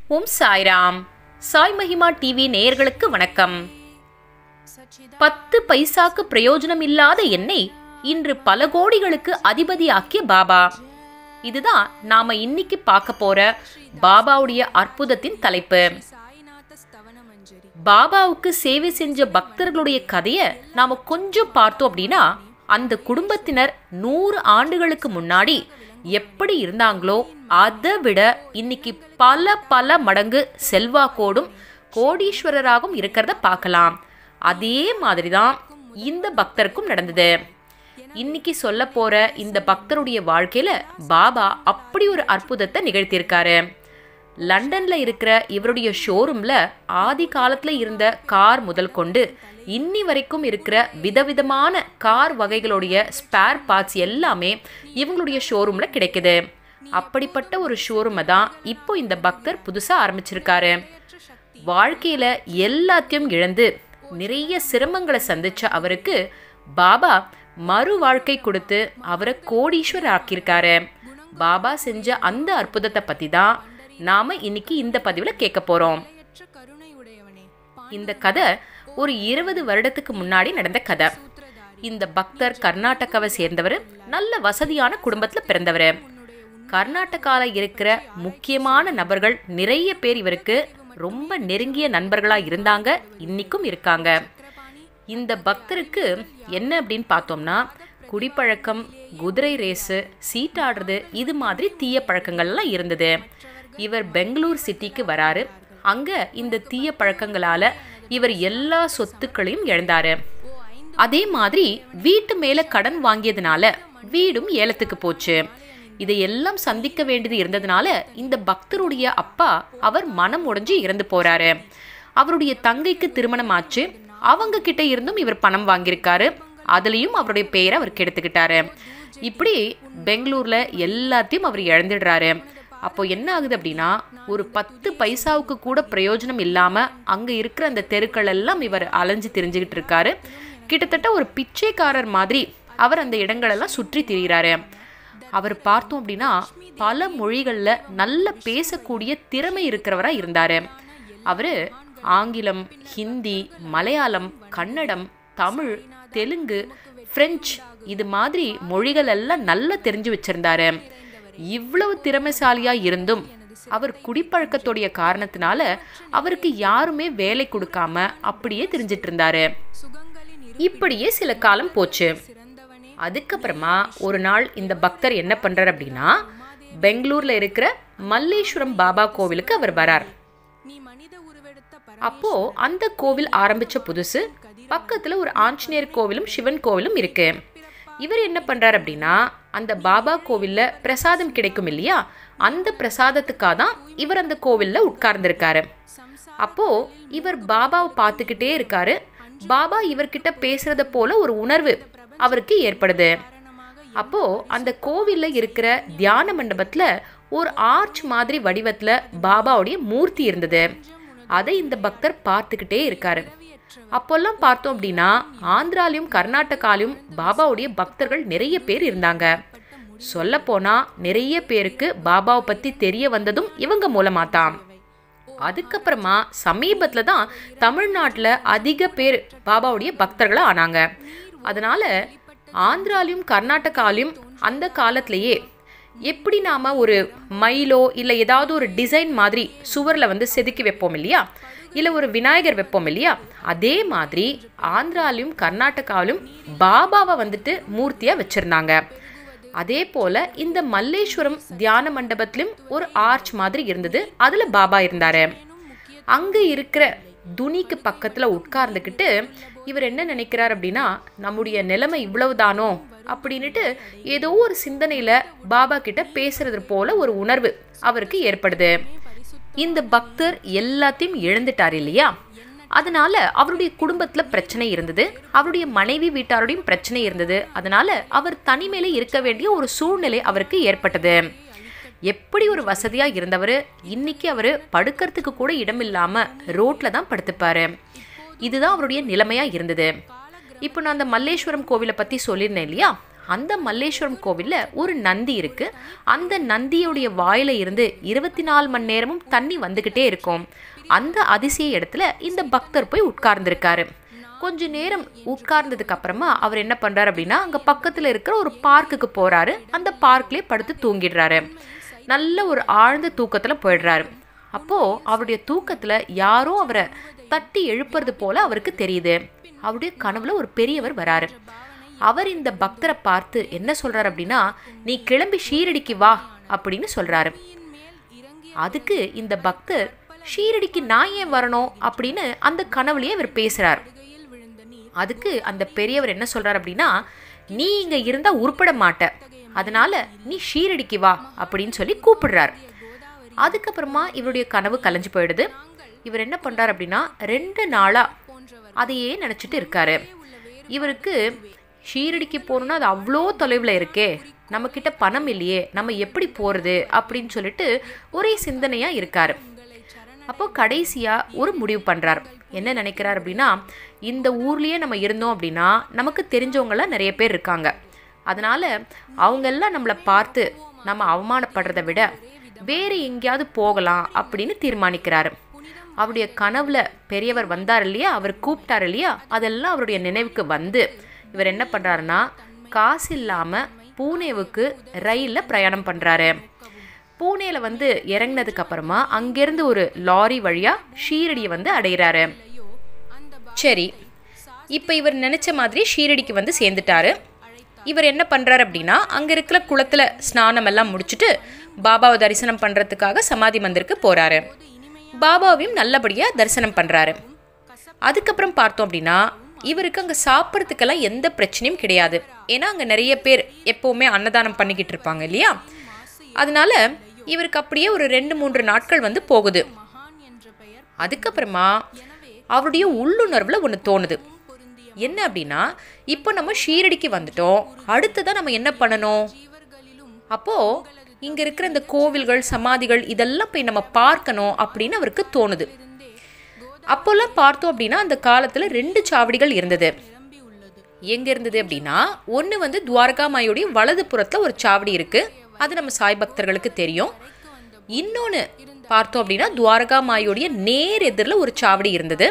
ஓம் சாய்ராம் சாய் மகிமா டிவி நேயர்களுக்கு வணக்கம் பத்து பைசாக்கு பிரயோஜனம் இல்லாத என்னை இன்று பல கோடிகளுக்கு அதிபதியாக்கிய பாபா இதுதான் நாம இன்னைக்கு பார்க்க போற பாபாவுடைய அற்புதத்தின் தலைப்பு பாபாவுக்கு சேவை செஞ்ச பக்தர்களுடைய கதையை நாம கொஞ்சம் பார்த்தோம் அப்படின்னா அந்த குடும்பத்தினர் நூறு ஆண்டுகளுக்கு முன்னாடி எப்படி இருந்தாங்களோ அதை விட இன்னைக்கு பல பல மடங்கு செல்வாக்கோடும் கோடீஸ்வரராகவும் இருக்கிறத பார்க்கலாம் அதே மாதிரி தான் இந்த பக்தருக்கும் நடந்தது இன்னைக்கு சொல்ல போற இந்த பக்தருடைய வாழ்க்கையில பாபா அப்படி ஒரு அற்புதத்தை நிகழ்த்தியிருக்காரு லண்டன்ல இருக்கிற இவருடைய ஷோரூம்ல ஆதி காலத்துல இருந்த கார் முதல் கொண்டு இன்னி வரைக்கும் இருக்கிற விதவிதமான கார் வகைகளுடைய ஸ்பேர் பார்ட்ஸ் எல்லாமே இவங்களுடைய ஷோரூம்ல கிடைக்குது அப்படிப்பட்ட ஒரு ஷோரூமை தான் இப்போ இந்த பக்தர் புதுசா ஆரம்பிச்சிருக்காரு வாழ்க்கையில எல்லாத்தையும் இழந்து நிறைய சிரமங்களை சந்திச்ச அவருக்கு பாபா மறு வாழ்க்கை கொடுத்து அவரை கோடீஸ்வரர் ஆக்கியிருக்காரு பாபா செஞ்ச அந்த அற்புதத்தை பத்தி தான் நாம இன்னைக்கு இந்த பதிவுல கேட்க போறோம் இந்த கதை ஒரு இருபது வருடத்துக்கு முன்னாடி நடந்த கதை இந்த பக்தர் கர்நாடகாவை சேர்ந்தவர் நல்ல வசதியான குடும்பத்துல பிறந்தவர் கர்நாடகால இருக்கிற முக்கியமான நபர்கள் நிறைய பேர் இவருக்கு ரொம்ப நெருங்கிய நண்பர்களா இருந்தாங்க இன்னைக்கும் இருக்காங்க இந்த பக்தருக்கு என்ன அப்படின்னு பார்த்தோம்னா குடிப்பழக்கம் குதிரை ரேஸு சீட்டாடுறது இது மாதிரி தீய பழக்கங்கள்லாம் இருந்தது இவர் பெங்களூர் சிட்டிக்கு வராரு அங்க இந்த தீய பழக்கங்களால இவர் எல்லா சொத்துக்களையும் இழந்தாரு அதே மாதிரி வீட்டு மேல கடன் வாங்கியதுனால வீடும் ஏலத்துக்கு போச்சு இதையெல்லாம் சந்திக்க வேண்டியது இருந்ததுனால இந்த பக்தருடைய அப்பா அவர் மனம் உடைஞ்சு இறந்து போறாரு அவருடைய தங்கைக்கு திருமணம் ஆச்சு அவங்க கிட்ட இருந்தும் இவர் பணம் வாங்கியிருக்காரு அதுலயும் அவருடைய பெயரை அவர் கெடுத்துக்கிட்டாரு இப்படி பெங்களூர்ல எல்லாத்தையும் அவர் இழந்துடுறாரு அப்போ என்ன ஆகுது அப்படின்னா ஒரு பத்து பைசாவுக்கு கூட பிரயோஜனம் இல்லாம அங்க இருக்கிற அந்த தெருக்கள் எல்லாம் இவர் அலைஞ்சு திரிஞ்சுக்கிட்டு இருக்காரு கிட்டத்தட்ட ஒரு பிச்சைக்காரர் மாதிரி அவர் அந்த இடங்களெல்லாம் சுற்றி திரிகிறாரு அவர் பார்த்தோம் அப்படின்னா பல மொழிகளில் நல்ல பேசக்கூடிய திறமை இருக்கிறவராக இருந்தார் அவர் ஆங்கிலம் ஹிந்தி மலையாளம் கன்னடம் தமிழ் தெலுங்கு பிரெஞ்சு இது மாதிரி மொழிகள் எல்லாம் நல்லா தெரிஞ்சு வச்சிருந்தாரு இவ்வளவு திறமைசாலியா இருந்தும் அவர் குடிப்பழக்கத்துடைய காரணத்தினால அவருக்கு யாருமே வேலை கொடுக்காம அப்படியே தெரிஞ்சிட்டு இருந்தாரு இப்படியே சில காலம் போச்சு அதுக்கப்புறமா ஒரு நாள் இந்த பக்தர் என்ன பண்றார் அப்படின்னா பெங்களூர்ல இருக்கிற மல்லேஸ்வரம் பாபா கோவிலுக்கு அவர் வரார் அப்போ அந்த கோவில் ஆரம்பிச்ச புதுசு பக்கத்துல ஒரு ஆஞ்சநேயர் கோவிலும் சிவன் கோவிலும் இருக்கு இவர் என்ன பண்றார் அப்படின்னா அந்த பாபா கோவில்ல பிரசாதம் கிடைக்கும் இல்லையா அந்த பிரசாதத்துக்காக தான் இவர் அந்த கோவில்ல உட்கார்ந்துருக்காரு அப்போ இவர் பாபாவை பார்த்துக்கிட்டே இருக்காரு பாபா இவர்கிட்ட பேசுறத போல ஒரு உணர்வு அவருக்கு ஏற்படுது அப்போ அந்த கோவில்ல இருக்கிற தியான மண்டபத்துல ஒரு ஆர்ச் மாதிரி வடிவத்துல பாபாவுடைய மூர்த்தி இருந்தது அதை இந்த பக்தர் பார்த்துக்கிட்டே இருக்காரு அப்போல்லாம் பார்த்தோம் அப்படின்னா ஆந்திராலையும் கர்நாடகாலையும் பாபாவுடைய பக்தர்கள் நிறைய பேர் இருந்தாங்க சொல்ல போனா நிறைய பேருக்கு பாபாவை பத்தி தெரிய வந்ததும் இவங்க மூலமா தான் அதுக்கப்புறமா சமீபத்தில் தான் தமிழ்நாட்டில் அதிக பேர் பாபாவுடைய பக்தர்களாக ஆனாங்க அதனால ஆந்திராலையும் கர்நாடகாலையும் அந்த காலத்திலேயே எப்படி நாம் ஒரு மயிலோ இல்லை ஏதாவது ஒரு டிசைன் மாதிரி சுவரில் வந்து செதுக்கி வைப்போம் இல்லையா இல்லை ஒரு விநாயகர் வைப்போம் இல்லையா அதே மாதிரி ஆந்திராலையும் கர்நாடகாவிலும் பாபாவை வந்துட்டு மூர்த்தியாக வச்சுருந்தாங்க அதே போல இந்த மல்லேஸ்வரம் தியான மண்டபத்திலும் ஒரு ஆர்ச் மாதிரி இருந்தது அதுல பாபா இருந்தாரு அங்க இருக்கிற துணிக்கு பக்கத்துல உட்கார்ந்துக்கிட்டு இவர் என்ன நினைக்கிறார் அப்படின்னா நம்முடைய நிலைமை இவ்வளவுதானோ அப்படின்னுட்டு ஏதோ ஒரு சிந்தனையில பாபா கிட்ட பேசுறது போல ஒரு உணர்வு அவருக்கு ஏற்படுது இந்த பக்தர் எல்லாத்தையும் இழந்துட்டார் இல்லையா அதனால அவருடைய குடும்பத்துல பிரச்சனை இருந்தது அவருடைய மனைவி வீட்டாரோடையும் பிரச்சனை இருந்தது அதனால அவர் தனிமையில இருக்க வேண்டிய ஒரு சூழ்நிலை அவருக்கு ஏற்பட்டது எப்படி ஒரு வசதியா இருந்தவர் இன்னைக்கு அவர் படுக்கிறதுக்கு கூட இடம் இல்லாம ரோட்ல தான் படுத்துப்பாரு இதுதான் அவருடைய நிலைமையா இருந்தது இப்போ நான் அந்த மல்லேஸ்வரம் கோவிலை பத்தி சொல்லியிருந்தேன் இல்லையா அந்த மல்லேஸ்வரம் கோவிலில் ஒரு நந்தி இருக்கு அந்த நந்தியுடைய வாயில இருந்து இருபத்தி நாலு மணி நேரமும் தண்ணி வந்துக்கிட்டே இருக்கும் அந்த அதிசய இடத்துல இந்த பக்தர் போய் உட்கார்ந்துருக்காரு கொஞ்ச நேரம் உட்கார்ந்ததுக்கு அப்புறமா அவர் என்ன பண்றாரு அப்படின்னா அங்க பக்கத்துல இருக்கிற ஒரு பார்க்குக்கு போறாரு அந்த பார்க்லயே படுத்து தூங்கிடுறாரு நல்ல ஒரு ஆழ்ந்த தூக்கத்துல போயிடுறாரு அப்போ அவருடைய தூக்கத்துல யாரோ அவரை தட்டி எழுப்புறது போல அவருக்கு தெரியுது அவருடைய கனவுல ஒரு பெரியவர் வராரு அவர் இந்த பக்தரை பார்த்து என்ன சொல்றாரு அப்படின்னா நீ கிளம்பி ஷீரடிக்கு வா அப்படின்னு சொல்றாரு அதுக்கு இந்த பக்தர் ஷீரடிக்கு நான் ஏன் வரணும் அப்படின்னு அந்த கனவுலயே இவர் பேசுறார் அதுக்கு அந்த பெரியவர் என்ன சொல்றார் அப்படின்னா நீ இங்க இருந்தா உருப்பட மாட்ட அதனால நீ ஷீரடிக்கு வா அப்படின்னு சொல்லி கூப்பிடுறார் அதுக்கப்புறமா இவருடைய கனவு கலைஞ்சு போயிடுது இவர் என்ன பண்றார் அப்படின்னா ரெண்டு நாளா அதையே நினைச்சிட்டு இருக்காரு இவருக்கு ஷீரடிக்கு போகணும்னா அது அவ்வளோ தொலைவில் இருக்கே நம்மக்கிட்ட பணம் இல்லையே நம்ம எப்படி போகிறது அப்படின்னு சொல்லிட்டு ஒரே சிந்தனையாக இருக்காரு அப்போ கடைசியாக ஒரு முடிவு பண்ணுறார் என்ன நினைக்கிறார் அப்படின்னா இந்த ஊர்லேயே நம்ம இருந்தோம் அப்படின்னா நமக்கு தெரிஞ்சவங்களாம் நிறைய பேர் இருக்காங்க அதனால அவங்கெல்லாம் நம்மளை பார்த்து நம்ம அவமானப்படுறதை விட வேறு எங்கேயாவது போகலாம் அப்படின்னு தீர்மானிக்கிறாரு அவருடைய கனவுல பெரியவர் வந்தார் இல்லையா அவர் கூப்பிட்டார் இல்லையா அதெல்லாம் அவருடைய நினைவுக்கு வந்து இவர் என்ன பண்ணுறாருன்னா காசு இல்லாமல் பூனேவுக்கு ரயிலில் பிரயாணம் பண்ணுறாரு பூனேல வந்து இறங்கினதுக்கு அப்புறமா அங்கேருந்து ஒரு லாரி வழியாக ஷீரடியை வந்து அடைகிறாரு சரி இப்போ இவர் நினச்ச மாதிரி ஷீரடிக்கு வந்து சேர்ந்துட்டாரு இவர் என்ன பண்ணுறாரு அப்படின்னா அங்கே இருக்கிற குளத்தில் ஸ்நானம் எல்லாம் முடிச்சுட்டு பாபாவை தரிசனம் பண்ணுறதுக்காக சமாதி மந்திருக்கு போகிறாரு பாபாவையும் நல்லபடியாக தரிசனம் பண்ணுறாரு அதுக்கப்புறம் பார்த்தோம் அப்படின்னா இவருக்கு அங்கே சாப்பிட்றதுக்கெல்லாம் எந்த பிரச்சனையும் கிடையாது ஏன்னா அங்கே நிறைய பேர் எப்போவுமே அன்னதானம் பண்ணிக்கிட்டு இருப்பாங்க இல்லையா அதனால இவருக்கு அப்படியே ஒரு ரெண்டு மூன்று நாட்கள் வந்து போகுது அதுக்கப்புறமா அவருடைய உள்ளுணர்வில் ஒன்று தோணுது என்ன அப்படின்னா இப்போ நம்ம ஷீரடிக்கு வந்துட்டோம் அடுத்ததான் நம்ம என்ன பண்ணணும் அப்போது இங்கே இருக்கிற இந்த கோவில்கள் சமாதிகள் இதெல்லாம் போய் நம்ம பார்க்கணும் அப்படின்னு அவருக்கு தோணுது அப்போல்லாம் பார்த்தோம் அப்படின்னா அந்த காலத்தில் ரெண்டு சாவடிகள் இருந்தது எங்க இருந்தது அப்படின்னா ஒன்று வந்து துவாரகாமாயோடைய வலது புறத்தில் ஒரு சாவடி இருக்கு அது நம்ம சாய் பக்தர்களுக்கு தெரியும் இன்னொன்று பார்த்தோம் அப்படின்னா துவாரகாமாயோடைய நேர் எதிரில் ஒரு சாவடி இருந்தது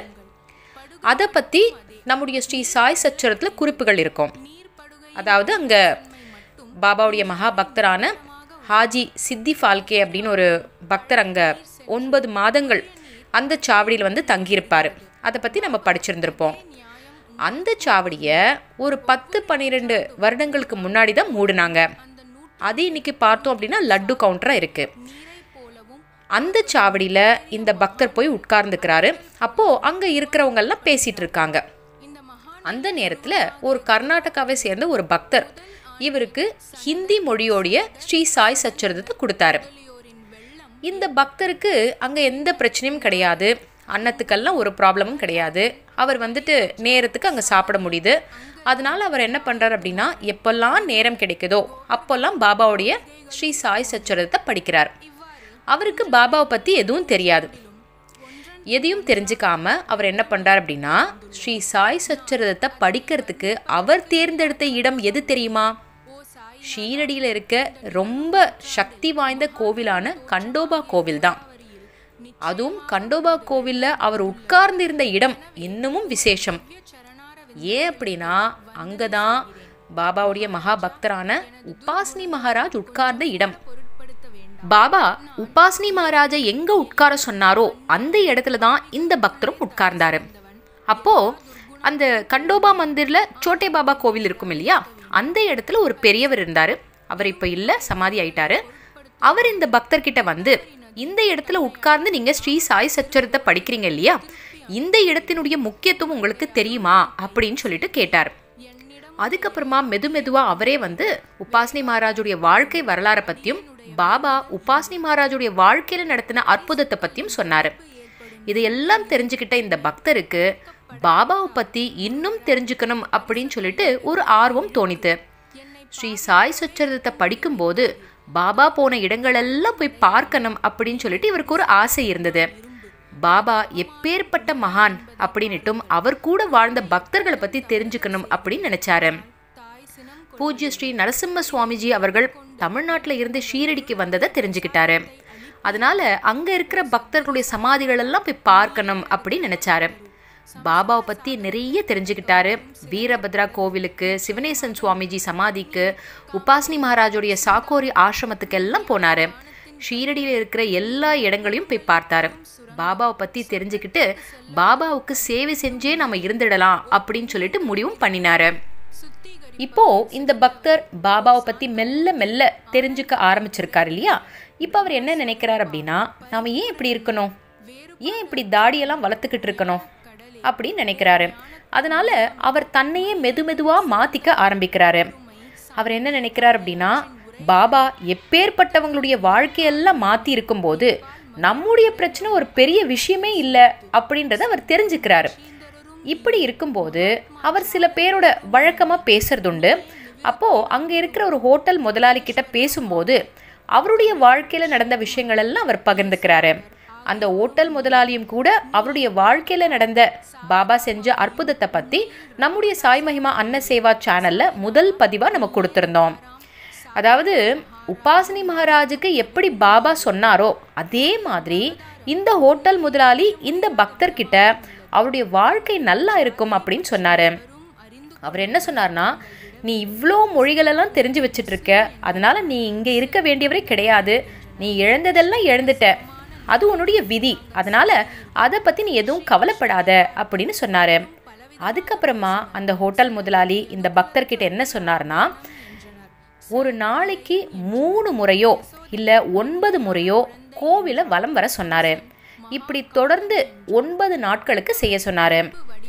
அதை பற்றி நம்முடைய ஸ்ரீ சாய் சச்சரத்தில் குறிப்புகள் இருக்கும் அதாவது அங்கே பாபாவுடைய மகா பக்தரான ஹாஜி சித்தி ஃபால்கே அப்படின்னு ஒரு பக்தர் அங்கே ஒன்பது மாதங்கள் அந்த சாவடியில் வந்து தங்கியிருப்பார் அதை பற்றி நம்ம படிச்சிருந்திருப்போம் அந்த சாவடியை ஒரு பத்து பன்னிரெண்டு வருடங்களுக்கு முன்னாடி தான் மூடினாங்க அது இன்னைக்கு பார்த்தோம் அப்படின்னா லட்டு கவுண்டராக இருக்குது அந்த சாவடியில் இந்த பக்தர் போய் உட்கார்ந்துக்கிறாரு அப்போது அங்கே இருக்கிறவங்க எல்லாம் பேசிட்டு இருக்காங்க அந்த நேரத்தில் ஒரு கர்நாடகாவை சேர்ந்த ஒரு பக்தர் இவருக்கு ஹிந்தி மொழியோடைய ஸ்ரீ சாய் சச்சரிதத்தை கொடுத்தாரு இந்த பக்தருக்கு அங்கே எந்த பிரச்சனையும் கிடையாது அன்னத்துக்கெல்லாம் ஒரு ப்ராப்ளமும் கிடையாது அவர் வந்துட்டு நேரத்துக்கு அங்கே சாப்பிட முடியுது அதனால அவர் என்ன பண்ணுறாரு அப்படின்னா எப்பெல்லாம் நேரம் கிடைக்குதோ அப்போல்லாம் பாபாவுடைய ஸ்ரீ சாய் சச்சரிதத்தை படிக்கிறார் அவருக்கு பாபாவை பற்றி எதுவும் தெரியாது எதையும் தெரிஞ்சுக்காம அவர் என்ன பண்றார் அப்படின்னா ஸ்ரீ சாய் சச்சரிதத்தை படிக்கிறதுக்கு அவர் தேர்ந்தெடுத்த இடம் எது தெரியுமா ஷீரடியில் இருக்க ரொம்ப சக்தி வாய்ந்த கோவிலான கண்டோபா கோவில் தான் அதுவும் கண்டோபா கோவிலில் அவர் உட்கார்ந்து இருந்த இடம் இன்னமும் விசேஷம் ஏன் அப்படின்னா அங்கே தான் பாபாவுடைய மகா பக்தரான உபாசினி மகாராஜ் உட்கார்ந்த இடம் பாபா உபாசினி மகாராஜை எங்க உட்கார சொன்னாரோ அந்த இடத்துல தான் இந்த பக்தரும் உட்கார்ந்தாரு அப்போ அந்த கண்டோபா மந்திரில் சோட்டே பாபா கோவில் இருக்கும் இல்லையா அந்த இடத்துல ஒரு பெரியவர் இருந்தாரு அவர் இப்போ இல்லை சமாதி ஆயிட்டாரு அவர் இந்த பக்தர்கிட்ட வந்து இந்த இடத்துல உட்கார்ந்து நீங்க ஸ்ரீ சாய் சச்சரத்தை படிக்கிறீங்க இல்லையா இந்த இடத்தினுடைய முக்கியத்துவம் உங்களுக்கு தெரியுமா அப்படின்னு சொல்லிட்டு கேட்டார் அதுக்கப்புறமா மெது மெதுவா அவரே வந்து உபாசினி மகாராஜுடைய வாழ்க்கை வரலாறை பத்தியும் பாபா உபாசினி மகாராஜுடைய வாழ்க்கையில நடத்தின அற்புதத்தை பத்தியும் சொன்னாரு இதையெல்லாம் தெரிஞ்சுக்கிட்ட இந்த பக்தருக்கு பாபாவை பத்தி இன்னும் தெரிஞ்சுக்கணும் அப்படின்னு சொல்லிட்டு ஒரு ஆர்வம் தோணித்து ஸ்ரீ சாய் சச்சரிதத்தை படிக்கும்போது பாபா போன இடங்களெல்லாம் போய் பார்க்கணும் அப்படின்னு சொல்லிட்டு இவருக்கு ஒரு ஆசை இருந்தது பாபா எப்பேற்பட்ட மகான் அப்படின்னுட்டும் அவர் கூட வாழ்ந்த பக்தர்களை பத்தி தெரிஞ்சுக்கணும் அப்படின்னு நினைச்சாரு பூஜ்ய ஸ்ரீ நரசிம்ம சுவாமிஜி அவர்கள் தமிழ்நாட்டில் இருந்து ஷீரடிக்கு வந்ததை தெரிஞ்சுக்கிட்டாரு அதனால அங்கே இருக்கிற பக்தர்களுடைய சமாதிகள் எல்லாம் போய் பார்க்கணும் அப்படின்னு நினச்சாரு பாபாவை பற்றி நிறைய தெரிஞ்சுக்கிட்டாரு வீரபத்ரா கோவிலுக்கு சிவனேசன் சுவாமிஜி சமாதிக்கு உபாசினி மகாராஜோடைய சாக்கோரி ஆசிரமத்துக்கு எல்லாம் போனார் ஷீரடியில் இருக்கிற எல்லா இடங்களையும் போய் பார்த்தாரு பாபாவை பற்றி தெரிஞ்சுக்கிட்டு பாபாவுக்கு சேவை செஞ்சே நம்ம இருந்துடலாம் அப்படின்னு சொல்லிட்டு முடிவும் பண்ணினாரு இப்போ இந்த பக்தர் பாபாவை பற்றி மெல்ல மெல்ல தெரிஞ்சுக்க ஆரம்பிச்சிருக்காரு இல்லையா இப்போ அவர் என்ன நினைக்கிறார் அப்படின்னா நாம ஏன் இப்படி இருக்கணும் ஏன் இப்படி தாடியெல்லாம் வளர்த்துக்கிட்டு இருக்கணும் அப்படின்னு நினைக்கிறாரு அதனால அவர் தன்னையே மெது மெதுவாக மாற்றிக்க ஆரம்பிக்கிறாரு அவர் என்ன நினைக்கிறார் அப்படின்னா பாபா எப்பேற்பட்டவங்களுடைய வாழ்க்கையெல்லாம் மாற்றி இருக்கும்போது நம்முடைய பிரச்சனை ஒரு பெரிய விஷயமே இல்லை அப்படின்றத அவர் தெரிஞ்சுக்கிறாரு இப்படி இருக்கும்போது அவர் சில பேரோட வழக்கமாக பேசுறதுண்டு அப்போது அங்கே இருக்கிற ஒரு ஹோட்டல் முதலாளி கிட்ட பேசும்போது அவருடைய வாழ்க்கையில் நடந்த விஷயங்கள் எல்லாம் அவர் பகிர்ந்துக்கிறாரு அந்த ஓட்டல் முதலாளியும் கூட அவருடைய வாழ்க்கையில் நடந்த பாபா செஞ்ச அற்புதத்தை பற்றி நம்முடைய சாய் மகிமா அன்ன சேவா சேனலில் முதல் பதிவாக நம்ம கொடுத்துருந்தோம் அதாவது உபாசினி மகாராஜுக்கு எப்படி பாபா சொன்னாரோ அதே மாதிரி இந்த ஹோட்டல் முதலாளி இந்த பக்தர்கிட்ட அவருடைய வாழ்க்கை நல்லா இருக்கும் அப்படின்னு சொன்னார் அவர் என்ன சொன்னார்னா நீ இவ்வளோ மொழிகளெல்லாம் தெரிஞ்சு வச்சிட்டு இருக்க அதனால நீ இங்கே இருக்க வேண்டியவரே கிடையாது நீ இழந்ததெல்லாம் இழந்துட்ட அது உன்னுடைய விதி அதனால அதை பற்றி நீ எதுவும் கவலைப்படாத அப்படின்னு சொன்னார் அதுக்கப்புறமா அந்த ஹோட்டல் முதலாளி இந்த பக்தர்கிட்ட என்ன சொன்னார்னா ஒரு நாளைக்கு மூணு முறையோ இல்லை ஒன்பது முறையோ கோவிலை வலம் வர சொன்னார் இப்படி தொடர்ந்து ஒன்பது நாட்களுக்கு செய்ய சொன்னார்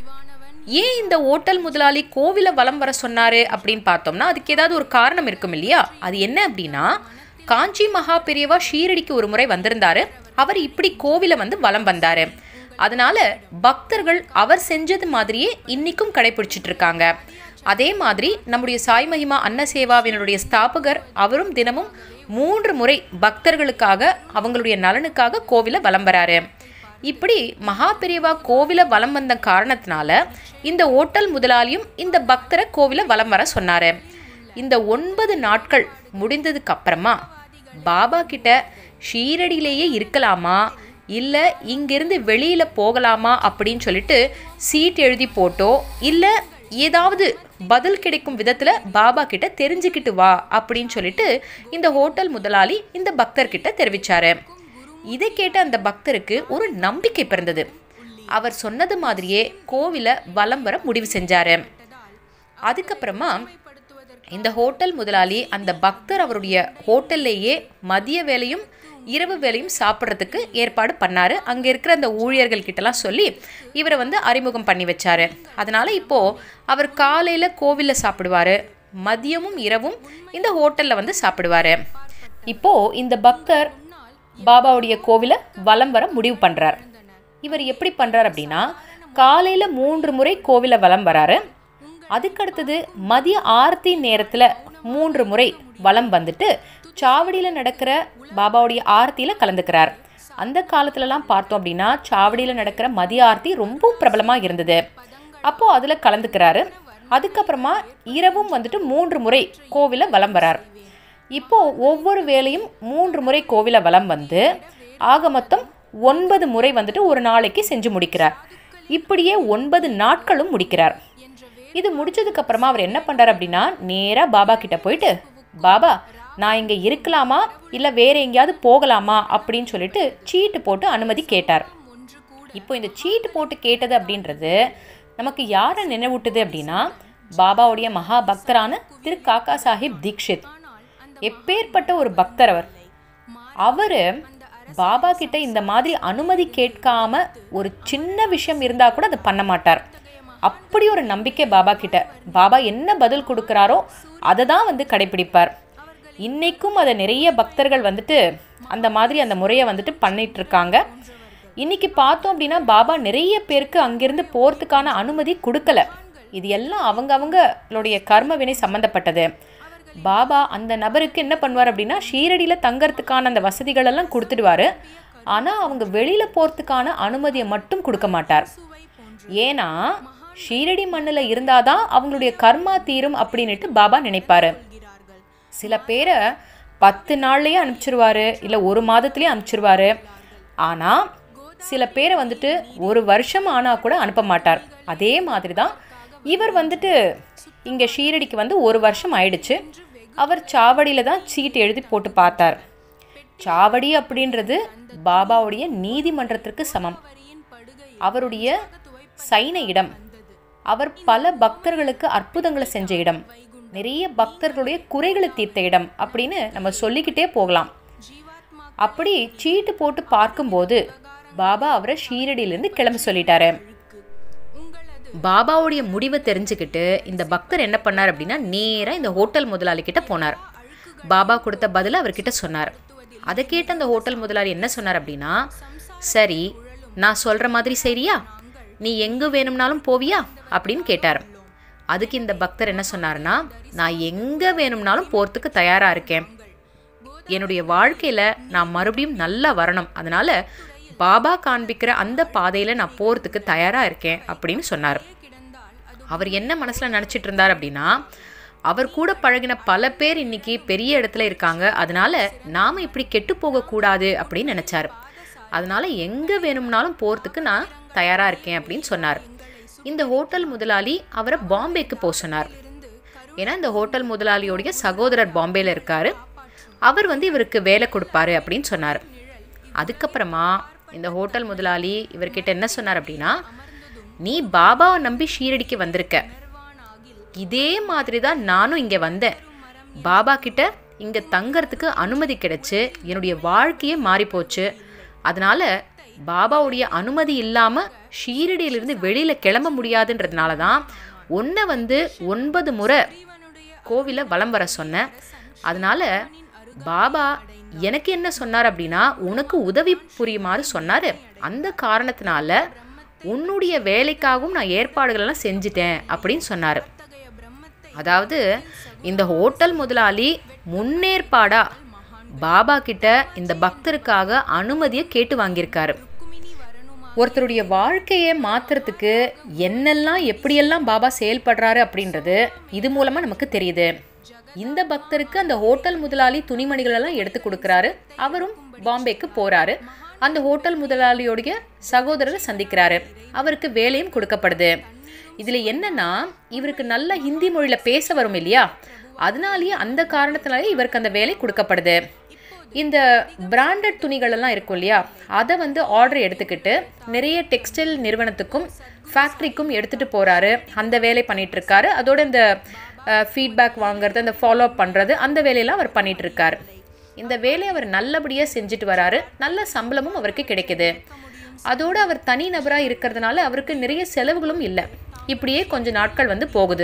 ஏன் இந்த ஓட்டல் முதலாளி கோவிலை வலம் வர சொன்னாரு அப்படின்னு பார்த்தோம்னா அதுக்கு ஏதாவது ஒரு காரணம் இருக்கும் இல்லையா அது என்ன அப்படின்னா காஞ்சி மகா பெரியவா ஷீரடிக்கு ஒரு முறை வந்திருந்தாரு அவர் இப்படி கோவிலை வந்து வலம் வந்தாரு அதனால பக்தர்கள் அவர் செஞ்சது மாதிரியே இன்னைக்கும் கடைபிடிச்சிட்டு இருக்காங்க அதே மாதிரி நம்முடைய சாய் மகிமா அன்ன சேவாவினுடைய ஸ்தாபகர் அவரும் தினமும் மூன்று முறை பக்தர்களுக்காக அவங்களுடைய நலனுக்காக கோவிலை வலம் வராரு இப்படி மகா பெரியவா கோவிலை வலம் வந்த காரணத்தினால இந்த ஓட்டல் முதலாளியும் இந்த பக்தரை கோவிலை வலம் வர சொன்னாரு இந்த ஒன்பது நாட்கள் முடிந்ததுக்கு அப்புறமா பாபா கிட்ட ஷீரடியிலேயே இருக்கலாமா இல்லை இங்கிருந்து வெளியில் போகலாமா அப்படின்னு சொல்லிட்டு சீட் எழுதி போட்டோ இல்லை ஏதாவது பதில் கிடைக்கும் விதத்தில் பாபா கிட்ட தெரிஞ்சுக்கிட்டு வா அப்படின்னு சொல்லிட்டு இந்த ஹோட்டல் முதலாளி இந்த பக்தர்கிட்ட தெரிவிச்சாரு இதை கேட்ட அந்த பக்தருக்கு ஒரு நம்பிக்கை பிறந்தது அவர் சொன்னது மாதிரியே கோவிலை வலம் வர முடிவு செஞ்சாரு அதுக்கப்புறமா இந்த ஹோட்டல் முதலாளி அந்த பக்தர் அவருடைய ஹோட்டல்லையே மதிய வேலையும் இரவு வேலையும் சாப்பிட்றதுக்கு ஏற்பாடு பண்ணாரு அங்கே இருக்கிற அந்த ஊழியர்கள் கிட்டலாம் சொல்லி இவரை வந்து அறிமுகம் பண்ணி வச்சாரு அதனால இப்போ அவர் காலையில் கோவிலில் சாப்பிடுவாரு மதியமும் இரவும் இந்த ஹோட்டலில் வந்து சாப்பிடுவாரு இப்போ இந்த பக்தர் பாபாவுடைய கோவிலை வலம் வர முடிவு பண்ணுறார் இவர் எப்படி பண்ணுறார் அப்படின்னா காலையில் மூன்று முறை கோவிலை வலம் வராரு அதுக்கடுத்தது மதிய ஆரத்தி நேரத்தில் மூன்று முறை வலம் வந்துட்டு சாவடியில் நடக்கிற பாபாவுடைய ஆரத்தியில் கலந்துக்கிறார் அந்த காலத்துலலாம் பார்த்தோம் அப்படின்னா சாவடியில் நடக்கிற மதிய ஆரத்தி ரொம்ப பிரபலமாக இருந்தது அப்போது அதில் கலந்துக்கிறாரு அதுக்கப்புறமா இரவும் வந்துட்டு மூன்று முறை கோவிலை வலம் வரார் இப்போ ஒவ்வொரு வேலையும் மூன்று முறை கோவிலை வலம் வந்து ஆக மொத்தம் ஒன்பது முறை வந்துட்டு ஒரு நாளைக்கு செஞ்சு முடிக்கிறார் இப்படியே ஒன்பது நாட்களும் முடிக்கிறார் இது முடிச்சதுக்கு அப்புறமா அவர் என்ன பண்றார் அப்படின்னா நேரா பாபா கிட்ட போயிட்டு பாபா நான் இங்க இருக்கலாமா இல்ல வேற எங்கேயாவது போகலாமா அப்படின்னு சொல்லிட்டு சீட்டு போட்டு அனுமதி கேட்டார் இப்போ இந்த சீட்டு போட்டு கேட்டது அப்படின்றது நமக்கு யாரை நினைவூட்டுது அப்படின்னா பாபாவுடைய மகா பக்தரான திரு காக்கா சாஹிப் தீக்ஷித் எப்பேற்பட்ட ஒரு பக்தர் அவர் அவரு பாபா கிட்ட இந்த மாதிரி அனுமதி கேட்காம ஒரு சின்ன விஷயம் இருந்தா கூட அதை பண்ண மாட்டார் அப்படி ஒரு நம்பிக்கை பாபா கிட்ட பாபா என்ன பதில் கொடுக்குறாரோ அதை தான் வந்து கடைபிடிப்பார் இன்னைக்கும் அதை நிறைய பக்தர்கள் வந்துட்டு அந்த மாதிரி அந்த முறையை வந்துட்டு பண்ணிட்டு இருக்காங்க இன்னைக்கு பார்த்தோம் அப்படின்னா பாபா நிறைய பேருக்கு அங்கிருந்து போகிறதுக்கான அனுமதி கொடுக்கல இது எல்லாம் அவங்க அவங்களுடைய கர்ம வினை சம்மந்தப்பட்டது பாபா அந்த நபருக்கு என்ன பண்ணுவார் அப்படின்னா ஷீரடியில் தங்கறதுக்கான அந்த வசதிகள் எல்லாம் கொடுத்துடுவாரு ஆனால் அவங்க வெளியில் போகிறதுக்கான அனுமதியை மட்டும் கொடுக்க மாட்டார் ஏன்னா ஷீரடி மண்ணில் இருந்தாதான் அவங்களுடைய கர்மா தீரும் அப்படின்னுட்டு பாபா நினைப்பாரு சில பேரை பத்து நாள்லேயே அனுப்பிச்சிருவாரு இல்லை ஒரு மாதத்துலேயே அனுப்பிச்சிருவாரு ஆனால் சில பேரை வந்துட்டு ஒரு வருஷம் ஆனால் கூட அனுப்ப மாட்டார் அதே மாதிரி தான் இவர் வந்துட்டு இங்கே ஷீரடிக்கு வந்து ஒரு வருஷம் ஆயிடுச்சு அவர் சாவடியில் தான் சீட்டு எழுதி போட்டு பார்த்தார் சாவடி அப்படின்றது பாபாவுடைய நீதிமன்றத்திற்கு சமம் அவருடைய சைன இடம் அவர் பல பக்தர்களுக்கு அற்புதங்களை செஞ்ச இடம் நிறைய பக்தர்களுடைய குறைகளை தீர்த்த இடம் அப்படின்னு நம்ம சொல்லிக்கிட்டே போகலாம் அப்படி சீட்டு போட்டு பார்க்கும்போது பாபா அவரை ஷீரடியிலேருந்து கிளம்ப சொல்லிட்டாரு பாபாவுடைய முடிவை தெரிஞ்சுக்கிட்டு இந்த பக்தர் என்ன பண்ணார் அப்படின்னா நேராக இந்த ஹோட்டல் முதலாளி கிட்ட போனார் பாபா கொடுத்த பதில் அவர்கிட்ட சொன்னார் அதை கேட்ட அந்த ஹோட்டல் முதலாளி என்ன சொன்னார் அப்படின்னா சரி நான் சொல்கிற மாதிரி சரியா நீ எங்கே வேணும்னாலும் போவியா அப்படின்னு கேட்டார் அதுக்கு இந்த பக்தர் என்ன சொன்னார்னா நான் எங்கே வேணும்னாலும் போகிறதுக்கு தயாராக இருக்கேன் என்னுடைய வாழ்க்கையில் நான் மறுபடியும் நல்லா வரணும் அதனால் பாபா காண்பிக்கிற அந்த பாதையில் நான் போகிறதுக்கு தயாராக இருக்கேன் அப்படின்னு சொன்னார் அவர் என்ன மனசில் நினச்சிட்டு இருந்தார் அப்படின்னா அவர் கூட பழகின பல பேர் இன்னைக்கு பெரிய இடத்துல இருக்காங்க அதனால நாம் இப்படி கெட்டு போகக்கூடாது அப்படின்னு நினச்சார் அதனால எங்கே வேணும்னாலும் போகிறதுக்கு நான் தயாராக இருக்கேன் அப்படின்னு சொன்னார் இந்த ஹோட்டல் முதலாளி அவரை பாம்பேக்கு போக சொன்னார் ஏன்னா இந்த ஹோட்டல் முதலாளியோடைய சகோதரர் பாம்பேல இருக்காரு அவர் வந்து இவருக்கு வேலை கொடுப்பாரு அப்படின்னு சொன்னார் அதுக்கப்புறமா இந்த ஹோட்டல் முதலாளி இவர்கிட்ட என்ன சொன்னார் அப்படின்னா நீ பாபாவை நம்பி ஷீரடிக்கு வந்திருக்க இதே மாதிரி தான் நானும் இங்கே வந்தேன் பாபா கிட்ட இங்கே தங்கறதுக்கு அனுமதி கிடைச்சு என்னுடைய வாழ்க்கையே மாறிப்போச்சு அதனால பாபாவுடைய அனுமதி இல்லாமல் ஷீரடியிலிருந்து வெளியில் கிளம்ப முடியாதுன்றதுனால தான் ஒன்றை வந்து ஒன்பது முறை கோவிலை வலம் வர சொன்னேன் அதனால பாபா எனக்கு என்ன சொன்னார் அப்படின்னா உனக்கு உதவி புரியுமாறு சொன்னார் அந்த காரணத்தினால உன்னுடைய வேலைக்காகவும் நான் ஏற்பாடுகளெல்லாம் செஞ்சிட்டேன் அப்படின்னு சொன்னார் அதாவது இந்த ஹோட்டல் முதலாளி முன்னேற்பாடா பாபா கிட்ட இந்த பக்தருக்காக அனுமதியை கேட்டு வாங்கியிருக்காரு ஒருத்தருடைய வாழ்க்கையை மாத்துறதுக்கு என்னெல்லாம் எப்படியெல்லாம் பாபா செயல்படுறாரு அப்படின்றது இது மூலமா நமக்கு தெரியுது இந்த பக்தருக்கு அந்த ஹோட்டல் முதலாளி துணிமணிகள் எல்லாம் எடுத்து கொடுக்குறாரு அவரும் பாம்பேக்கு போறாரு அந்த ஹோட்டல் முதலாளியோடைய சகோதரரை சந்திக்கிறாரு அவருக்கு வேலையும் கொடுக்கப்படுது இதுல என்னன்னா இவருக்கு நல்ல ஹிந்தி மொழியில பேச வரும் இல்லையா அதனாலேயே அந்த காரணத்தினாலே இவருக்கு அந்த வேலை கொடுக்கப்படுது இந்த பிராண்டட் துணிகள் எல்லாம் இருக்கும் இல்லையா அதை வந்து ஆர்டர் எடுத்துக்கிட்டு நிறைய டெக்ஸ்டைல் நிறுவனத்துக்கும் ஃபேக்ட்ரிக்கும் எடுத்துகிட்டு போகிறாரு அந்த வேலை பண்ணிட்டு இருக்காரு அதோட இந்த ஃபீட்பேக் வாங்குறது அந்த ஃபாலோ அப் பண்ணுறது அந்த வேலையெல்லாம் அவர் பண்ணிட்டு இருக்காரு இந்த வேலையை அவர் நல்லபடியாக செஞ்சுட்டு வராரு நல்ல சம்பளமும் அவருக்கு கிடைக்குது அதோடு அவர் தனி நபராக இருக்கிறதுனால அவருக்கு நிறைய செலவுகளும் இல்லை இப்படியே கொஞ்ச நாட்கள் வந்து போகுது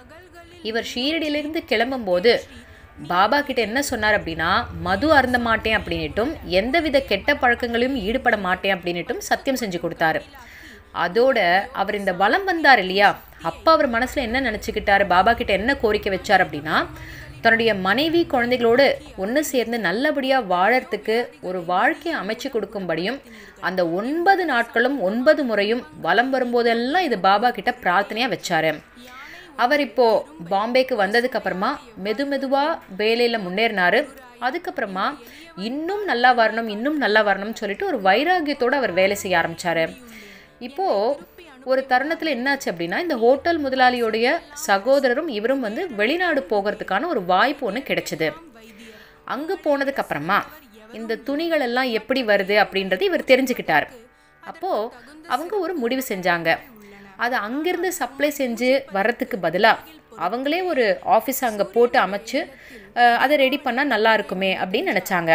இவர் ஷீரடியிலிருந்து கிளம்பும்போது பாபா கிட்ட என்ன சொன்னார் அப்படின்னா மது அருந்த மாட்டேன் அப்படின்னுட்டும் எந்தவித கெட்ட பழக்கங்களையும் ஈடுபட மாட்டேன் அப்படின்னுட்டும் சத்தியம் செஞ்சு கொடுத்தாரு அதோட அவர் இந்த வலம் வந்தார் இல்லையா அப்போ அவர் மனசில் என்ன நினச்சிக்கிட்டாரு பாபா கிட்ட என்ன கோரிக்கை வச்சார் அப்படின்னா தன்னுடைய மனைவி குழந்தைகளோடு ஒன்று சேர்ந்து நல்லபடியாக வாழறதுக்கு ஒரு வாழ்க்கையை அமைச்சு கொடுக்கும்படியும் அந்த ஒன்பது நாட்களும் ஒன்பது முறையும் வலம் வரும்போதெல்லாம் இது பாபா கிட்ட பிரார்த்தனையாக வச்சாரு அவர் இப்போ பாம்பேக்கு வந்ததுக்கு அப்புறமா மெது மெதுவாக வேலையில் முன்னேறினாரு அதுக்கப்புறமா இன்னும் நல்லா வரணும் இன்னும் நல்லா வரணும்னு சொல்லிட்டு ஒரு வைராகியத்தோடு அவர் வேலை செய்ய ஆரம்பிச்சாரு இப்போ ஒரு தருணத்தில் என்னாச்சு அப்படின்னா இந்த ஹோட்டல் முதலாளியோடைய சகோதரரும் இவரும் வந்து வெளிநாடு போகிறதுக்கான ஒரு வாய்ப்பு ஒன்று கிடைச்சது அங்கே போனதுக்கு அப்புறமா இந்த துணிகள் எல்லாம் எப்படி வருது அப்படின்றது இவர் தெரிஞ்சுக்கிட்டார் அப்போது அவங்க ஒரு முடிவு செஞ்சாங்க அதை அங்கேருந்து சப்ளை செஞ்சு வர்றதுக்கு பதிலாக அவங்களே ஒரு ஆஃபீஸ் அங்கே போட்டு அமைச்சு அஹ், அதை ரெடி பண்ணால் நல்லா இருக்குமே அப்படின்னு நினச்சாங்க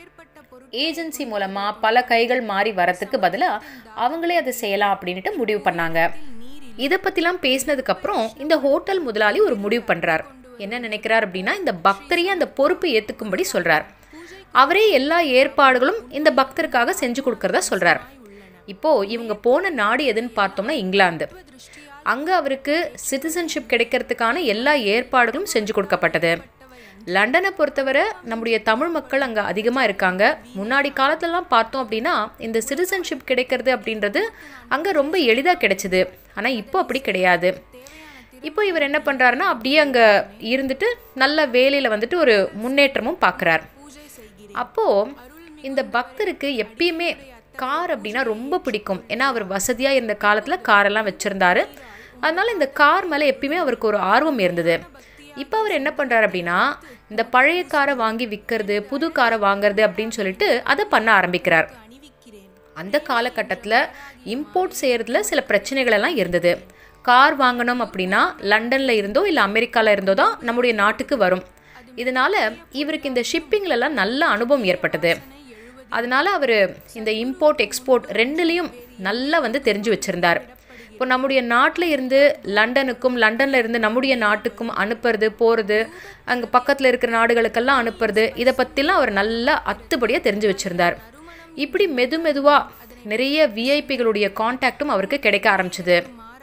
ஏஜென்சி மூலமாக பல கைகள் மாறி வரத்துக்கு பதிலாக அவங்களே அதை செய்யலாம் அப்படின்ட்டு முடிவு பண்ணாங்க இதை பற்றிலாம் பேசினதுக்கப்புறம் இந்த ஹோட்டல் முதலாளி ஒரு முடிவு பண்ணுறார் என்ன நினைக்கிறார் அப்படின்னா இந்த பக்தரையே அந்த பொறுப்பு ஏற்றுக்கும்படி சொல்கிறார் அவரே எல்லா ஏற்பாடுகளும் இந்த பக்தருக்காக செஞ்சு கொடுக்கறதா சொல்கிறார் இப்போது இவங்க போன நாடு எதுன்னு பார்த்தோம்னா இங்கிலாந்து அங்கே அவருக்கு சிட்டிசன்ஷிப் கிடைக்கிறதுக்கான எல்லா ஏற்பாடுகளும் செஞ்சு கொடுக்கப்பட்டது லண்டனை பொறுத்தவரை நம்முடைய தமிழ் மக்கள் அங்கே அதிகமாக இருக்காங்க முன்னாடி காலத்துலலாம் பார்த்தோம் அப்படின்னா இந்த சிட்டிசன்ஷிப் கிடைக்கிறது அப்படின்றது அங்கே ரொம்ப எளிதாக கிடைச்சிது ஆனால் இப்போ அப்படி கிடையாது இப்போ இவர் என்ன பண்ணுறாருன்னா அப்படியே அங்கே இருந்துட்டு நல்ல வேலையில் வந்துட்டு ஒரு முன்னேற்றமும் பார்க்குறார் அப்போது இந்த பக்தருக்கு எப்பயுமே கார் அப்படின்னா ரொம்ப பிடிக்கும் ஏன்னா அவர் வசதியாக இருந்த காலத்தில் காரெல்லாம் வச்சுருந்தாரு அதனால் இந்த கார் மேலே எப்பயுமே அவருக்கு ஒரு ஆர்வம் இருந்தது இப்போ அவர் என்ன பண்ணுறாரு அப்படின்னா இந்த பழைய காரை வாங்கி விற்கிறது புது காரை வாங்குறது அப்படின்னு சொல்லிட்டு அதை பண்ண ஆரம்பிக்கிறார் அந்த காலகட்டத்தில் இம்போர்ட் செய்கிறதுல சில பிரச்சனைகள் எல்லாம் இருந்தது கார் வாங்கணும் அப்படின்னா லண்டனில் இருந்தோ இல்லை அமெரிக்காவில் இருந்தோ தான் நம்முடைய நாட்டுக்கு வரும் இதனால் இவருக்கு இந்த ஷிப்பிங்லலாம் நல்ல அனுபவம் ஏற்பட்டது அதனால் அவர் இந்த இம்போர்ட் எக்ஸ்போர்ட் ரெண்டுலேயும் நல்லா வந்து தெரிஞ்சு வச்சுருந்தார் இப்போ நம்முடைய நாட்டில் இருந்து லண்டனுக்கும் லண்டனில் இருந்து நம்முடைய நாட்டுக்கும் அனுப்புறது போகிறது அங்கே பக்கத்தில் இருக்கிற நாடுகளுக்கெல்லாம் அனுப்புறது இதை பற்றிலாம் அவர் நல்லா அத்துபடியாக தெரிஞ்சு வச்சுருந்தார் இப்படி மெது மெதுவாக நிறைய விஐபிகளுடைய காண்டாக்டும் அவருக்கு கிடைக்க ஆரம்பிச்சது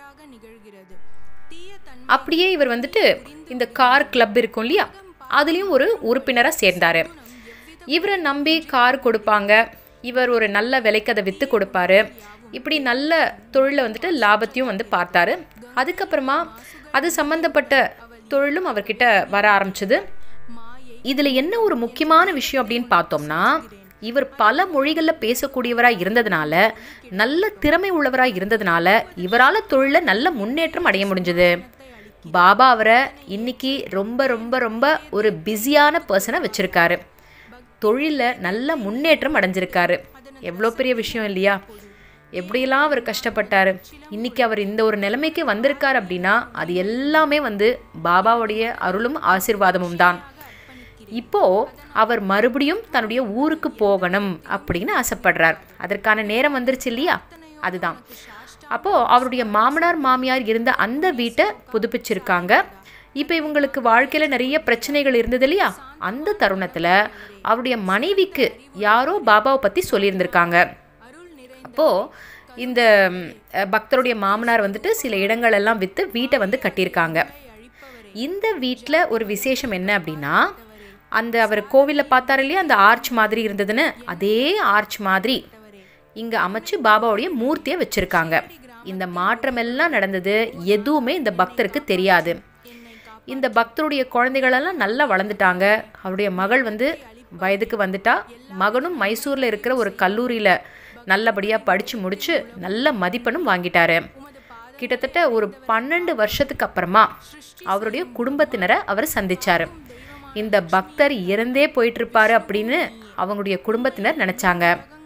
அப்படியே இவர் வந்துட்டு இந்த கார் கிளப் இருக்கும் இல்லையா அதுலேயும் ஒரு உறுப்பினராக சேர்ந்தார் இவரை நம்பி கார் கொடுப்பாங்க இவர் ஒரு நல்ல விலைக்கு அதை விற்று கொடுப்பாரு இப்படி நல்ல தொழிலை வந்துட்டு லாபத்தையும் வந்து பார்த்தாரு அதுக்கப்புறமா அது சம்மந்தப்பட்ட தொழிலும் அவர்கிட்ட வர ஆரம்பிச்சது இதில் என்ன ஒரு முக்கியமான விஷயம் அப்படின்னு பார்த்தோம்னா இவர் பல மொழிகளில் பேசக்கூடியவராக இருந்ததுனால நல்ல திறமை உள்ளவராக இருந்ததுனால இவரால் தொழிலில் நல்ல முன்னேற்றம் அடைய முடிஞ்சது பாபா அவரை இன்னைக்கு ரொம்ப ரொம்ப ரொம்ப ஒரு பிஸியான பர்சனை வச்சுருக்காரு தொழிலில் நல்ல முன்னேற்றம் அடைஞ்சிருக்காரு எவ்வளோ பெரிய விஷயம் இல்லையா எப்படியெல்லாம் அவர் கஷ்டப்பட்டார் இன்னைக்கு அவர் இந்த ஒரு நிலைமைக்கு வந்திருக்கார் அப்படின்னா அது எல்லாமே வந்து பாபாவுடைய அருளும் ஆசிர்வாதமும் தான் இப்போ அவர் மறுபடியும் தன்னுடைய ஊருக்கு போகணும் அப்படின்னு ஆசைப்படுறார் அதற்கான நேரம் வந்துருச்சு இல்லையா அதுதான் அப்போது அவருடைய மாமனார் மாமியார் இருந்த அந்த வீட்டை புதுப்பிச்சிருக்காங்க இப்போ இவங்களுக்கு வாழ்க்கையில் நிறைய பிரச்சனைகள் இருந்தது இல்லையா அந்த தருணத்தில் அவருடைய மனைவிக்கு யாரோ பாபாவை பற்றி சொல்லியிருந்திருக்காங்க அப்போது இந்த பக்தருடைய மாமனார் வந்துட்டு சில இடங்கள் எல்லாம் விற்று வீட்டை வந்து கட்டியிருக்காங்க இந்த வீட்டில் ஒரு விசேஷம் என்ன அப்படின்னா அந்த அவர் கோவிலில் பார்த்தாரு இல்லையா அந்த ஆர்ச் மாதிரி இருந்ததுன்னு அதே ஆர்ச் மாதிரி இங்கே அமைச்சு பாபாவுடைய மூர்த்தியை வச்சுருக்காங்க இந்த மாற்றம் எல்லாம் நடந்தது எதுவுமே இந்த பக்தருக்கு தெரியாது இந்த பக்தருடைய குழந்தைகளெல்லாம் நல்லா வளர்ந்துட்டாங்க அவருடைய மகள் வந்து வயதுக்கு வந்துட்டா மகனும் மைசூரில் இருக்கிற ஒரு கல்லூரியில் நல்லபடியாக படித்து முடித்து நல்ல மதிப்பெண்ணும் வாங்கிட்டாரு கிட்டத்தட்ட ஒரு பன்னெண்டு வருஷத்துக்கு அப்புறமா அவருடைய குடும்பத்தினரை அவர் சந்திச்சார் இந்த பக்தர் இறந்தே போயிட்டுருப்பாரு அப்படின்னு அவங்களுடைய குடும்பத்தினர் நினச்சாங்க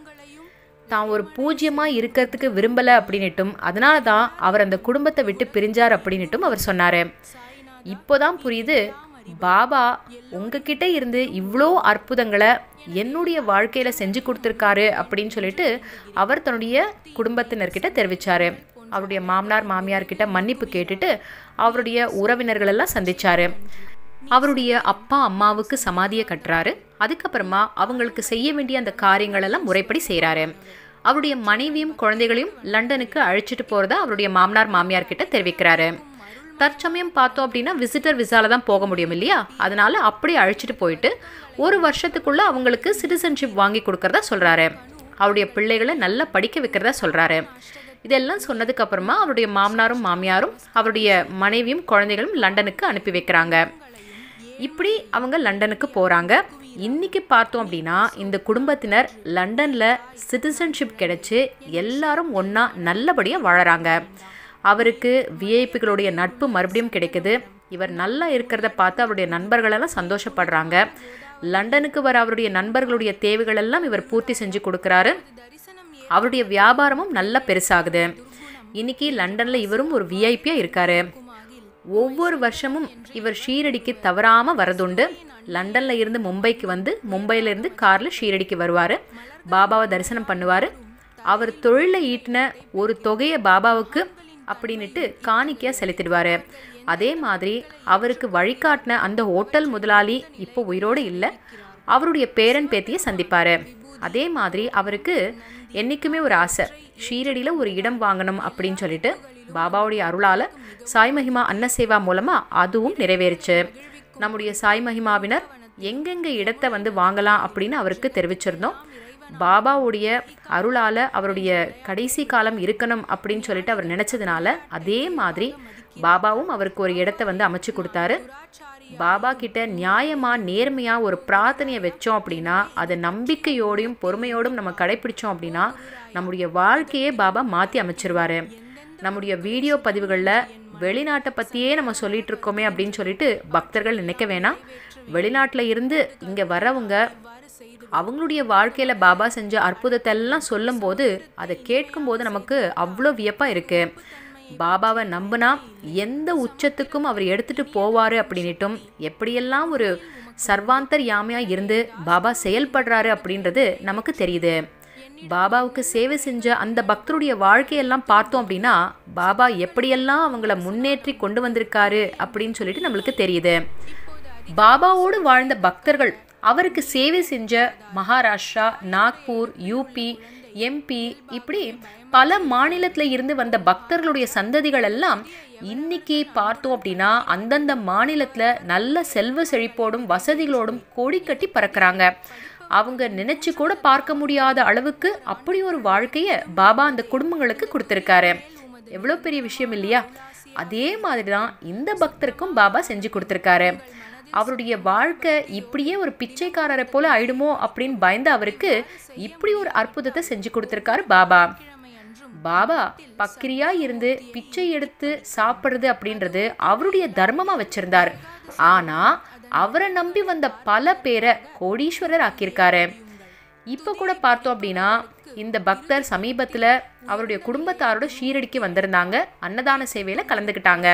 தான் ஒரு பூஜ்யமாக இருக்கிறதுக்கு விரும்பலை அப்படின்னுட்டும் அதனால தான் அவர் அந்த குடும்பத்தை விட்டு பிரிஞ்சார் அப்படின்னுட்டும் அவர் சொன்னார் இப்போதான் புரியுது பாபா உங்ககிட்ட இருந்து இவ்வளோ அற்புதங்களை என்னுடைய வாழ்க்கையில் செஞ்சு கொடுத்துருக்காரு அப்படின்னு சொல்லிட்டு அவர் தன்னுடைய குடும்பத்தினர்கிட்ட தெரிவித்தார் அவருடைய மாமனார் மாமியார் கிட்ட மன்னிப்பு கேட்டுட்டு அவருடைய உறவினர்கள் எல்லாம் சந்திச்சாரு அவருடைய அப்பா அம்மாவுக்கு சமாதியை கட்டுறாரு அதுக்கப்புறமா அவங்களுக்கு செய்ய வேண்டிய அந்த காரியங்கள் எல்லாம் முறைப்படி செய்கிறாரு அவருடைய மனைவியும் குழந்தைகளையும் லண்டனுக்கு அழைச்சிட்டு போகிறதா அவருடைய மாமனார் மாமியார் கிட்ட தெரிவிக்கிறாரு தற்சமயம் பார்த்தோம் அப்படின்னா விசிட்டர் விசால தான் போக முடியும் இல்லையா அதனால அப்படியே அழைச்சிட்டு போயிட்டு ஒரு வருஷத்துக்குள்ள அவங்களுக்கு சிட்டிசன்ஷிப் வாங்கி கொடுக்கறதா சொல்றாரு அவருடைய பிள்ளைகளை நல்லா படிக்க வைக்கிறதா சொல்றாரு இதெல்லாம் சொன்னதுக்கு அப்புறமா அவருடைய மாமனாரும் மாமியாரும் அவருடைய மனைவியும் குழந்தைகளும் லண்டனுக்கு அனுப்பி வைக்கிறாங்க இப்படி அவங்க லண்டனுக்கு போகிறாங்க இன்னைக்கு பார்த்தோம் அப்படின்னா இந்த குடும்பத்தினர் லண்டனில் சிட்டிசன்ஷிப் கிடைச்சி எல்லாரும் ஒன்றா நல்லபடியாக வாழறாங்க அவருக்கு விஐபிகளுடைய நட்பு மறுபடியும் கிடைக்குது இவர் நல்லா இருக்கிறத பார்த்து அவருடைய நண்பர்களெல்லாம் சந்தோஷப்படுறாங்க லண்டனுக்கு வர அவருடைய நண்பர்களுடைய தேவைகள் எல்லாம் இவர் பூர்த்தி செஞ்சு கொடுக்குறாரு அவருடைய வியாபாரமும் நல்லா பெருசாகுது இன்னைக்கு லண்டனில் இவரும் ஒரு விஐபியாக இருக்காரு ஒவ்வொரு வருஷமும் இவர் ஷீரடிக்கு தவறாமல் வரதுண்டு லண்டனில் இருந்து மும்பைக்கு வந்து மும்பையில இருந்து காரில் ஷீரடிக்கு வருவார் பாபாவை தரிசனம் பண்ணுவார் அவர் தொழிலை ஈட்டின ஒரு தொகையை பாபாவுக்கு அப்படின்னுட்டு காணிக்கையாக செலுத்திடுவார் அதே மாதிரி அவருக்கு வழிகாட்டின அந்த ஹோட்டல் முதலாளி இப்போ உயிரோடு இல்லை அவருடைய பேரன் பேத்தியை சந்திப்பார் அதே மாதிரி அவருக்கு என்றைக்குமே ஒரு ஆசை ஷீரடியில் ஒரு இடம் வாங்கணும் அப்படின்னு சொல்லிட்டு பாபாவுடைய அருளால் சாய் மகிமா அன்னசேவா மூலமாக அதுவும் நிறைவேறுச்சு நம்முடைய சாய் மகிமாவினர் எங்கெங்க இடத்தை வந்து வாங்கலாம் அப்படின்னு அவருக்கு தெரிவிச்சிருந்தோம் பாபாவுடைய அருளால் அவருடைய கடைசி காலம் இருக்கணும் அப்படின்னு சொல்லிட்டு அவர் நினச்சதுனால அதே மாதிரி பாபாவும் அவருக்கு ஒரு இடத்த வந்து அமைச்சு கொடுத்தாரு பாபா கிட்ட நியாயமா நேர்மையா ஒரு பிரார்த்தனையை வச்சோம் அப்படின்னா அதை நம்பிக்கையோடையும் பொறுமையோடும் நம்ம கடைபிடிச்சோம் அப்படின்னா நம்முடைய வாழ்க்கையே பாபா மாற்றி அமைச்சிருவாரு நம்முடைய வீடியோ பதிவுகளில் வெளிநாட்டை பற்றியே நம்ம சொல்லிட்டு இருக்கோமே அப்படின்னு சொல்லிட்டு பக்தர்கள் நினைக்க வேணாம் வெளிநாட்டில் இருந்து இங்கே வரவங்க அவங்களுடைய வாழ்க்கையில் பாபா செஞ்ச அற்புதத்தை எல்லாம் சொல்லும்போது அதை கேட்கும்போது நமக்கு அவ்வளோ வியப்பாக இருக்குது பாபாவை நம்பினா எந்த உச்சத்துக்கும் அவர் எடுத்துட்டு போவார் அப்படின்னுட்டும் எப்படியெல்லாம் ஒரு சர்வாந்தர் யாமையாக இருந்து பாபா செயல்படுறாரு அப்படின்றது நமக்கு தெரியுது பாபாவுக்கு சேவை செஞ்ச அந்த பக்தருடைய வாழ்க்கையெல்லாம் பார்த்தோம் அப்படின்னா பாபா எப்படியெல்லாம் அவங்கள முன்னேற்றி கொண்டு வந்திருக்காரு அப்படின்னு சொல்லிட்டு நம்மளுக்கு தெரியுது பாபாவோடு வாழ்ந்த பக்தர்கள் அவருக்கு சேவை செஞ்ச மகாராஷ்டிரா நாக்பூர் யூபி எம்பி இப்படி பல மாநிலத்தில் இருந்து வந்த பக்தர்களுடைய சந்ததிகள் எல்லாம் இன்னைக்கு பார்த்தோம் அப்படின்னா அந்தந்த மாநிலத்தில் நல்ல செல்வ செழிப்போடும் வசதிகளோடும் கொடி கட்டி பறக்கிறாங்க அவங்க நினைச்சு கூட பார்க்க முடியாத அளவுக்கு அப்படி ஒரு வாழ்க்கையை பாபா அந்த குடும்பங்களுக்கு கொடுத்துருக்காரு எவ்வளோ பெரிய விஷயம் இல்லையா அதே மாதிரி தான் இந்த பக்தருக்கும் பாபா செஞ்சு கொடுத்துருக்காரு அவருடைய வாழ்க்கை இப்படியே ஒரு பிச்சைக்காரரை போல ஆயிடுமோ அப்படின்னு பயந்த அவருக்கு இப்படி ஒரு அற்புதத்தை செஞ்சு கொடுத்துருக்காரு பாபா பாபா பக்கிரியா இருந்து பிச்சை எடுத்து சாப்பிடுறது அப்படின்றது அவருடைய தர்மமா வச்சிருந்தார் ஆனா அவரை நம்பி வந்த பல பேரை கோடீஸ்வரர் ஆக்கியிருக்காரு இப்போ கூட பார்த்தோம் அப்படின்னா இந்த பக்தர் சமீபத்தில் அவருடைய குடும்பத்தாரோட ஷீரடிக்கு வந்திருந்தாங்க அன்னதான சேவையில் கலந்துக்கிட்டாங்க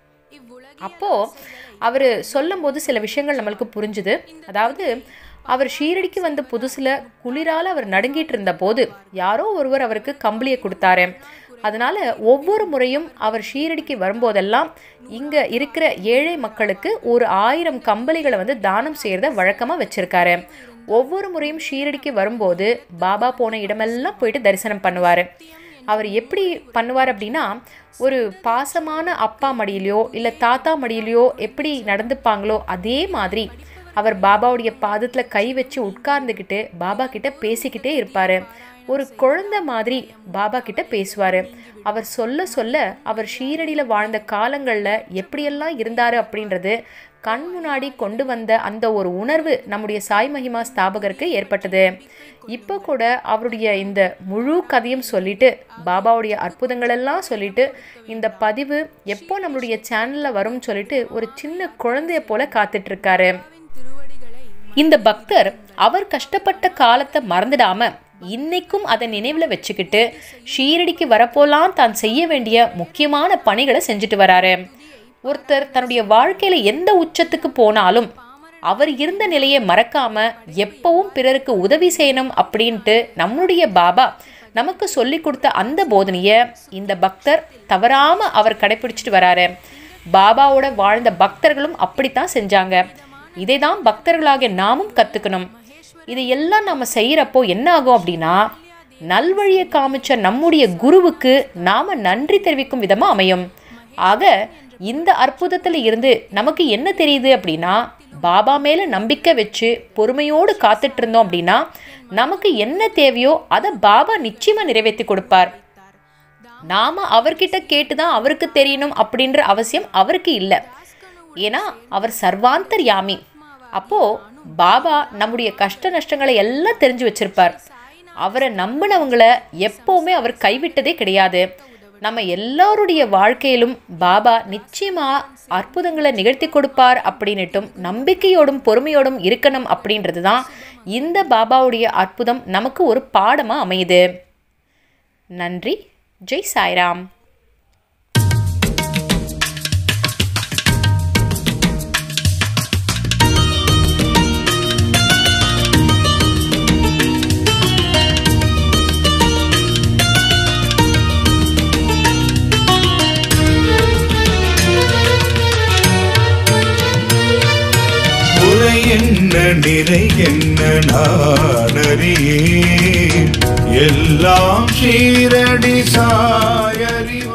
அப்போது அவர் சொல்லும்போது சில விஷயங்கள் நம்மளுக்கு புரிஞ்சுது அதாவது அவர் ஷீரடிக்கு வந்த புதுசில் குளிரால் அவர் நடுங்கிட்டு இருந்த போது யாரோ ஒருவர் அவருக்கு கம்பளியை கொடுத்தாரு அதனால ஒவ்வொரு முறையும் அவர் ஷீரடிக்கு வரும்போதெல்லாம் இங்கே இருக்கிற ஏழை மக்களுக்கு ஒரு ஆயிரம் கம்பளிகளை வந்து தானம் செய்கிறத வழக்கமாக வச்சுருக்காரு ஒவ்வொரு முறையும் ஷீரடிக்கு வரும்போது பாபா போன இடமெல்லாம் போயிட்டு தரிசனம் பண்ணுவார் அவர் எப்படி பண்ணுவார் அப்படின்னா ஒரு பாசமான அப்பா மடியிலையோ இல்லை தாத்தா மடியிலையோ எப்படி நடந்துப்பாங்களோ அதே மாதிரி அவர் பாபாவுடைய பாதத்தில் கை வச்சு உட்கார்ந்துக்கிட்டு பாபா கிட்ட பேசிக்கிட்டே இருப்பார் ஒரு குழந்தை மாதிரி பாபா கிட்ட பேசுவார் அவர் சொல்ல சொல்ல அவர் ஷீரடியில் வாழ்ந்த காலங்களில் எப்படியெல்லாம் இருந்தார் அப்படின்றது கண் முன்னாடி கொண்டு வந்த அந்த ஒரு உணர்வு நம்முடைய சாய் மகிமா ஸ்தாபகருக்கு ஏற்பட்டது இப்போ கூட அவருடைய இந்த முழு கதையும் சொல்லிட்டு பாபாவுடைய அற்புதங்களெல்லாம் சொல்லிட்டு இந்த பதிவு எப்போ நம்மளுடைய சேனலில் வரும்னு சொல்லிட்டு ஒரு சின்ன குழந்தைய போல காத்துட்ருக்காரு இந்த பக்தர் அவர் கஷ்டப்பட்ட காலத்தை மறந்துடாம இன்னைக்கும் அதை நினைவில் வச்சுக்கிட்டு ஷீரடிக்கு வரப்போலாம் தான் செய்ய வேண்டிய முக்கியமான பணிகளை செஞ்சுட்டு வராரு ஒருத்தர் தன்னுடைய வாழ்க்கையில எந்த உச்சத்துக்கு போனாலும் அவர் இருந்த நிலையை மறக்காம எப்பவும் பிறருக்கு உதவி செய்யணும் அப்படின்ட்டு நம்முடைய பாபா நமக்கு சொல்லி கொடுத்த அந்த போதனையை இந்த பக்தர் தவறாம அவர் கடைபிடிச்சிட்டு வராரு பாபாவோட வாழ்ந்த பக்தர்களும் அப்படித்தான் செஞ்சாங்க இதை தான் பக்தர்களாகிய நாமும் கற்றுக்கணும் இதையெல்லாம் நம்ம செய்கிறப்போ என்ன ஆகும் அப்படின்னா நல்வழியை காமிச்ச நம்முடைய குருவுக்கு நாம் நன்றி தெரிவிக்கும் விதமாக அமையும் ஆக இந்த அற்புதத்தில் இருந்து நமக்கு என்ன தெரியுது அப்படின்னா பாபா மேலே நம்பிக்கை வச்சு பொறுமையோடு காத்துட்டு இருந்தோம் அப்படின்னா நமக்கு என்ன தேவையோ அதை பாபா நிச்சயமாக நிறைவேற்றி கொடுப்பார் நாம அவர்கிட்ட கேட்டு தான் அவருக்கு தெரியணும் அப்படின்ற அவசியம் அவருக்கு இல்லை ஏன்னா அவர் சர்வாந்தர் யாமி அப்போ பாபா நம்முடைய கஷ்ட நஷ்டங்களை எல்லாம் தெரிஞ்சு வச்சிருப்பார் அவரை நம்பினவங்கள எப்பவுமே அவர் கைவிட்டதே கிடையாது நம்ம எல்லாருடைய வாழ்க்கையிலும் பாபா நிச்சயமா அற்புதங்களை நிகழ்த்தி கொடுப்பார் அப்படின்னுட்டும் நம்பிக்கையோடும் பொறுமையோடும் இருக்கணும் அப்படின்றது தான் இந்த பாபாவுடைய அற்புதம் நமக்கு ஒரு பாடமாக அமையுது நன்றி ஜெய் சாய்ராம் குறை என்ன நிறை என்ன நானறியேன் எல்லாம் சீரடி சாயறிவ